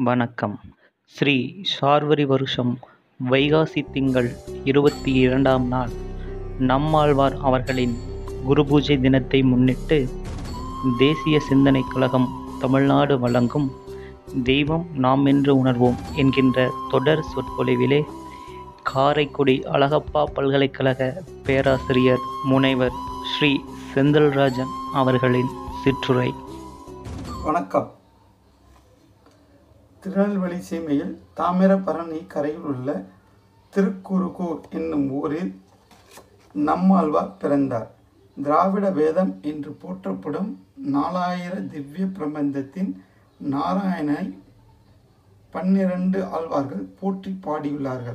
வணக்கம் ஸ்ரீ சார்வரி வருஷம் வைகாசி திங்கள் இருபத்தி இரண்டாம் நாள் நம்மாழ்வார் அவர்களின் குருபூஜை தினத்தை முன்னிட்டு தேசிய சிந்தனை கழகம் தமிழ்நாடு வழங்கும் தெய்வம் நாம் என்று உணர்வோம் என்கின்ற தொடர் சொற்பொழிவிலே காரைக்குடி அழகப்பா பல்கலைக்கழக பேராசிரியர் முனைவர் ஸ்ரீ செந்தில்ராஜன் அவர்களின் சிற்றுரை வணக்கம் திருநெல்வேலி சீமையில் தாமிரபரணி கரையில் உள்ள திருக்குறுகூர் என்னும் ஊரில் நம்மாழ்வார் பிறந்தார் திராவிட வேதம் என்று போற்றப்படும் நாலாயிர திவ்ய பிரபந்தத்தின் நாராயணனை பன்னிரண்டு ஆழ்வார்கள் போற்றி பாடியுள்ளார்கள்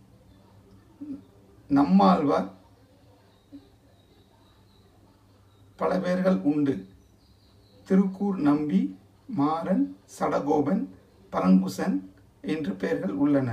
நம்மாழ்வார் பல பேர்கள் உண்டு திருக்கூர் நம்பி மாறன் சடகோபன் பரங்குசன் என்று பெயர்கள் உள்ளன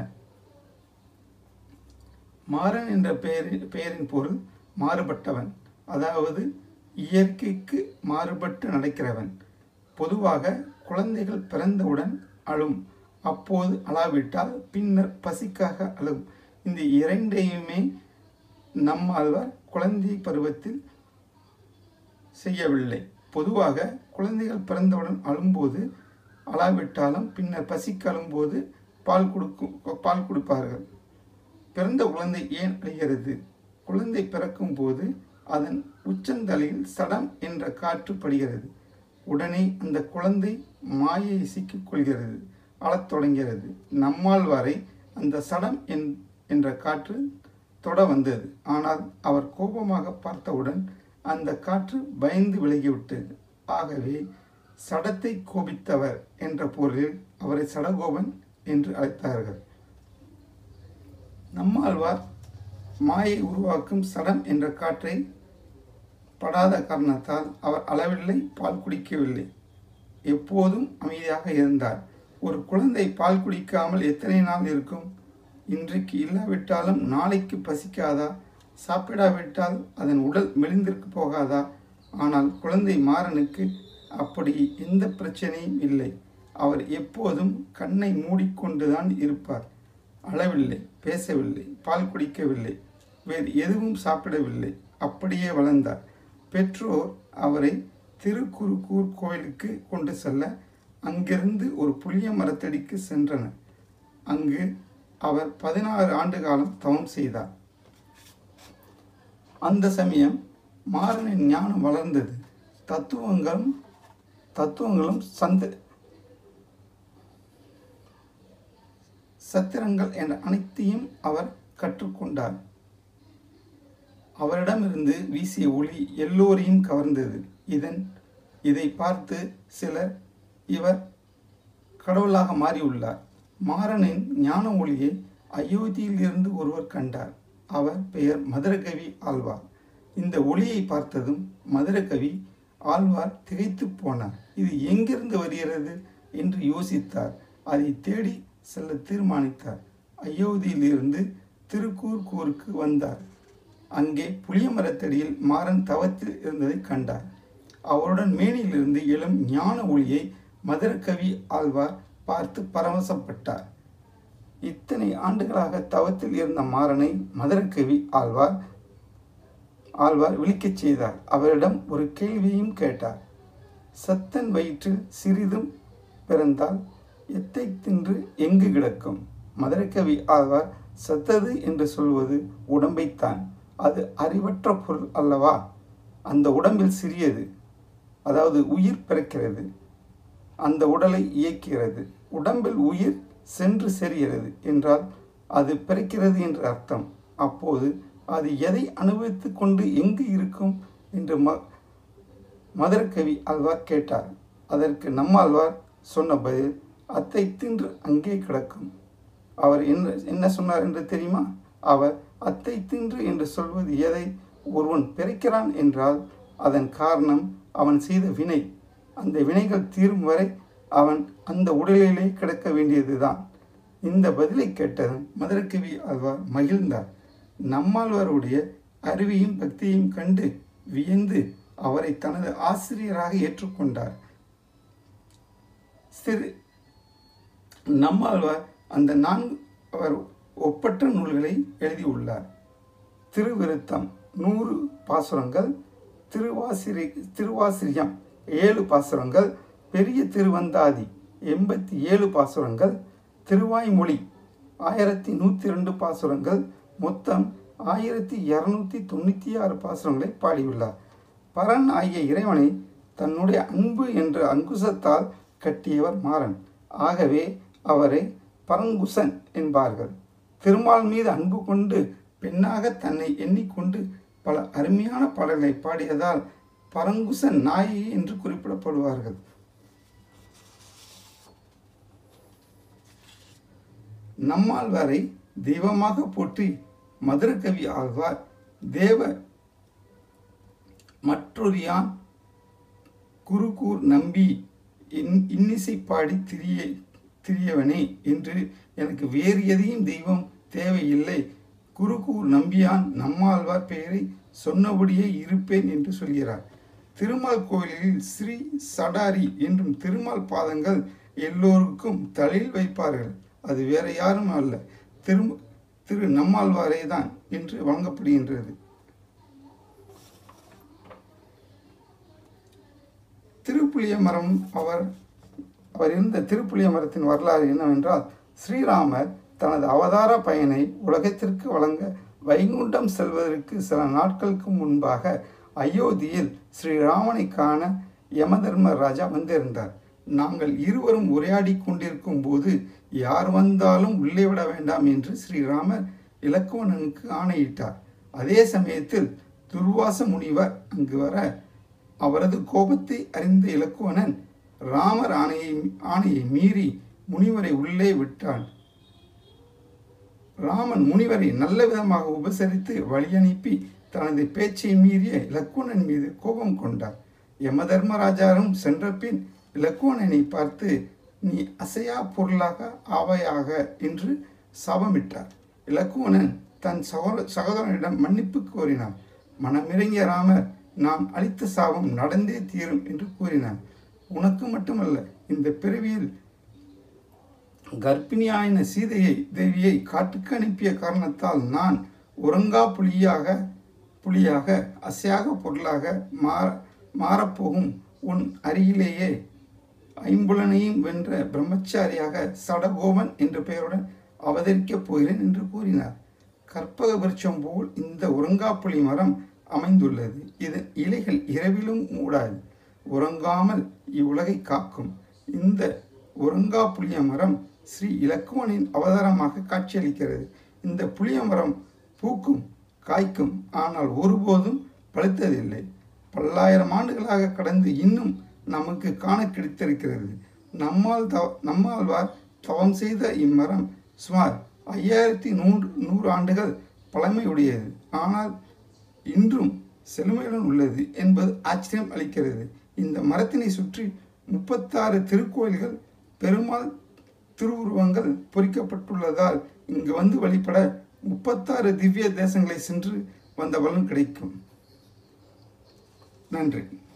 மாறன் என்ற பெயரின் பெயரின் பொருள் மாறுபட்டவன் அதாவது இயற்கைக்கு மாறுபட்டு நடக்கிறவன் பொதுவாக குழந்தைகள் பிறந்தவுடன் அழும் அப்போது அழாவிட்டால் பின்னர் பசிக்காக அழும் இந்த இரண்டையுமே நம்மாழ்வார் குழந்தை பருவத்தில் செய்யவில்லை பொதுவாக குழந்தைகள் பிறந்தவுடன் அழும்போது அழாவிட்டாலும் பின்னர் பசிக்கு அழும்போது பால் கொடுக்கும் பால் கொடுப்பார்கள் பிறந்த குழந்தை ஏன் அழிகிறது குழந்தை பிறக்கும் போது அதன் உச்சந்தலையில் சடம் என்ற காற்று படுகிறது உடனே அந்த குழந்தை மாயை சிக்கிக் கொள்கிறது அழத் தொடங்கிறது நம்மால் வரை அந்த சடம் என் என்ற காற்று தொட வந்தது ஆனால் அவர் கோபமாக பார்த்தவுடன் அந்த காற்று பயந்து விலகிவிட்டது ஆகவே சடத்தை கோபித்தவர் என்ற பொருளில் அவரை சடகோபன் என்று அழைத்தார்கள் நம்மாழ்வார் மாயை உருவாக்கும் சடம் என்ற காற்றை படாத காரணத்தால் அவர் அளவில்லை பால் குடிக்கவில்லை எப்போதும் அமைதியாக இருந்தார் ஒரு குழந்தை பால் குடிக்காமல் எத்தனை நாள் இருக்கும் இன்றைக்கு இல்லாவிட்டாலும் நாளைக்கு பசிக்காதா சாப்பிடாவிட்டால் அதன் உடல் மெலிந்திருக்கு போகாதா ஆனால் குழந்தை மாறனுக்கு அப்படி எந்த பிரச்சனையும் இல்லை அவர் எப்போதும் கண்ணை மூடிக்கொண்டுதான் இருப்பார் அளவில்லை பேசவில்லை பால் குடிக்கவில்லை வேறு எதுவும் சாப்பிடவில்லை அப்படியே வளர்ந்தார் பெற்றோர் அவரை திருக்குறுக்கூர் கோயிலுக்கு கொண்டு செல்ல அங்கிருந்து ஒரு புளிய மரத்தடிக்கு சென்றனர் அங்கு அவர் பதினாறு ஆண்டு காலம் தவம் செய்தார் அந்த சமயம் மாறனின் ஞானம் வளர்ந்தது தத்துவங்களும் தத்துவங்களும் சந்த சத்திரங்கள் என்ற அனைத்தையும் அவர் கற்றுக்கொண்டார் அவரிடமிருந்து வீசிய ஒளி எல்லோரையும் கவர்ந்தது இதன் இதை பார்த்து சிலர் இவர் கடவுளாக மாறியுள்ளார் மாறனின் ஞான ஒளியை அயோத்தியில் இருந்து ஒருவர் கண்டார் அவர் பெயர் மதுரகவி ஆழ்வார் இந்த ஒளியை பார்த்ததும் மதுரகவி ஆழ்வார் திகைத்து போனார் இது எங்கிருந்து வருகிறது என்று யோசித்தார் அதை தேடி செல்ல தீர்மானித்தார் அயோத்தியிலிருந்து திருக்கூர் கூருக்கு வந்தார் அங்கே புளிய மரத்தடியில் மாறன் தவத்தில் இருந்ததை கண்டார் அவருடன் மேனியிலிருந்து எழும் ஞான ஒளியை மதுரகவி ஆழ்வார் பார்த்து பரவசப்பட்டார் இத்தனை ஆண்டுகளாக தவத்தில் இருந்த மாறனை மதுரக்கவி ஆழ்வார் ஆழ்வார் விழிக்கச் செய்தார் அவரிடம் ஒரு கேள்வியும் கேட்டார் சத்தன் வயிற்றில் சிறிதும் பிறந்தால் எத்தை தின்று எங்கு கிடக்கும் மதுரக்கவி ஆழ்வார் சத்தது என்று சொல்வது உடம்பைத்தான் அது அறிவற்ற பொருள் அல்லவா அந்த உடம்பில் சிறியது அதாவது உயிர் பிறக்கிறது அந்த உடலை இயக்கிறது உடம்பில் உயிர் சென்று செறிகிறது என்றால் அது பிறக்கிறது என்று அர்த்தம் அப்போது அது எதை அனுபவித்து கொண்டு எங்கு இருக்கும் என்று ம மதுரக்கவி ஆழ்வார் கேட்டார் அதற்கு நம்மாழ்வார் சொன்ன பதில் அத்தை தின்று அங்கே கிடக்கும் அவர் என்ன என்ன சொன்னார் என்று தெரியுமா அவர் அத்தை தின்று என்று சொல்வது எதை ஒருவன் பிறக்கிறான் என்றால் அதன் காரணம் அவன் செய்த வினை அந்த வினைகள் தீரும் வரை அவன் அந்த உடலிலே கிடக்க வேண்டியதுதான் இந்த பதிலை கேட்டதும் மதுரக்கவி ஆழ்வார் மகிழ்ந்தார் நம்மாழ்வாருடைய அறிவையும் பக்தியையும் கண்டு வியந்து அவரை தனது ஆசிரியராக ஏற்றுக்கொண்டார் சிறு நம்மாழ்வார் அந்த நான்கு அவர் ஒப்பற்ற நூல்களை எழுதியுள்ளார் திருவிருத்தம் நூறு பாசுரங்கள் திருவாசிரி திருவாசிரியம் ஏழு பாசுரங்கள் பெரிய திருவந்தாதி எண்பத்தி ஏழு பாசுரங்கள் திருவாய்மொழி ஆயிரத்தி நூற்றி ரெண்டு பாசுரங்கள் மொத்தம் ஆயிரத்தி இரநூத்தி தொண்ணூற்றி ஆறு பாசுரங்களை பாடியுள்ளார் பரன் ஆகிய இறைவனை தன்னுடைய அன்பு என்ற அங்குசத்தால் கட்டியவர் மாறன் ஆகவே அவரை பரங்குசன் என்பார்கள் திருமால் மீது அன்பு கொண்டு பெண்ணாக தன்னை எண்ணிக்கொண்டு பல அருமையான பாடல்களை பாடியதால் பரங்குசன் நாயகி என்று குறிப்பிடப்படுவார்கள் நம்மாழ்வாரை தெய்வமாக போற்றி மதுரகவி ஆழ்வார் தேவ மற்றொரு யான் குருகூர் நம்பி இன் இன்னிசை பாடி திரிய திரியவனே என்று எனக்கு வேறு எதையும் தெய்வம் தேவையில்லை குருகூர் நம்பியான் நம்மாழ்வார் பெயரை சொன்னபடியே இருப்பேன் என்று சொல்கிறார் திருமால் கோயிலில் ஸ்ரீ சடாரி என்றும் திருமால் பாதங்கள் எல்லோருக்கும் தலையில் வைப்பார்கள் அது வேற யாரும் அல்ல திரு திரு நம்மாழ்வாரே தான் என்று வழங்கப்படுகின்றது திருப்புளிய மரம் அவர் அவர் இருந்த திருப்புளிய மரத்தின் வரலாறு என்னவென்றால் ஸ்ரீராமர் தனது அவதார பயனை உலகத்திற்கு வழங்க வைகுண்டம் செல்வதற்கு சில நாட்களுக்கு முன்பாக அயோத்தியில் ஸ்ரீராமனை காண யமதர்ம ராஜா வந்திருந்தார் நாங்கள் இருவரும் உரையாடி கொண்டிருக்கும் போது யார் வந்தாலும் உள்ளே விட வேண்டாம் என்று ஸ்ரீராமர் இலக்குவணனுக்கு ஆணையிட்டார் அதே சமயத்தில் துர்வாச முனிவர் அங்கு வர அவரது கோபத்தை அறிந்த இலக்குவனன் ராமர் ஆணையை ஆணையை மீறி முனிவரை உள்ளே விட்டான் ராமன் முனிவரை நல்ல விதமாக உபசரித்து வழியனுப்பி தனது பேச்சை மீறிய இலக்குவனன் மீது கோபம் கொண்டார் யம தர்மராஜாரும் சென்ற பின் இலக்குவனனை பார்த்து நீ அசையா பொருளாக ஆவையாக என்று சாபமிட்டார் இலக்குவனன் தன் சகோதர சகோதரனிடம் மன்னிப்பு கோரினான் மனமிறங்கிய ராமர் நாம் அளித்த சாபம் நடந்தே தீரும் என்று கூறினான் உனக்கு மட்டுமல்ல இந்த பிறவியில் கர்ப்பிணியாயின சீதையை தேவியை காட்டுக்கு அனுப்பிய காரணத்தால் நான் உறங்கா புலியாக புலியாக அசையாக பொருளாக மாற மாறப்போகும் உன் அருகிலேயே ஐம்புலனையும் வென்ற பிரம்மச்சாரியாக சடகோபன் என்ற பெயருடன் அவதரிக்கப் போகிறேன் என்று கூறினார் கற்பக விருட்சம் போல் இந்த உறங்காப்புலி மரம் அமைந்துள்ளது இதன் இலைகள் இரவிலும் மூடாது உறங்காமல் இவ்வுலகை காக்கும் இந்த உறங்கா புளிய மரம் ஸ்ரீ இலக்குவனின் அவதாரமாக காட்சியளிக்கிறது இந்த புளிய மரம் பூக்கும் காய்க்கும் ஆனால் ஒருபோதும் பழுத்ததில்லை பல்லாயிரம் ஆண்டுகளாக கடந்து இன்னும் நமக்கு காண கிடைத்திருக்கிறது நம்மால் தவ நம்மாழ்வார் தவம் செய்த இம்மரம் சுமார் ஐயாயிரத்தி நூறு நூறு ஆண்டுகள் பழமையுடையது ஆனால் இன்றும் செழுமையுடன் உள்ளது என்பது ஆச்சரியம் அளிக்கிறது இந்த மரத்தினை சுற்றி முப்பத்தாறு திருக்கோயில்கள் பெருமாள் திருவுருவங்கள் பொறிக்கப்பட்டுள்ளதால் இங்கு வந்து வழிபட முப்பத்தாறு திவ்ய தேசங்களை சென்று வந்த பலன் கிடைக்கும் நன்றி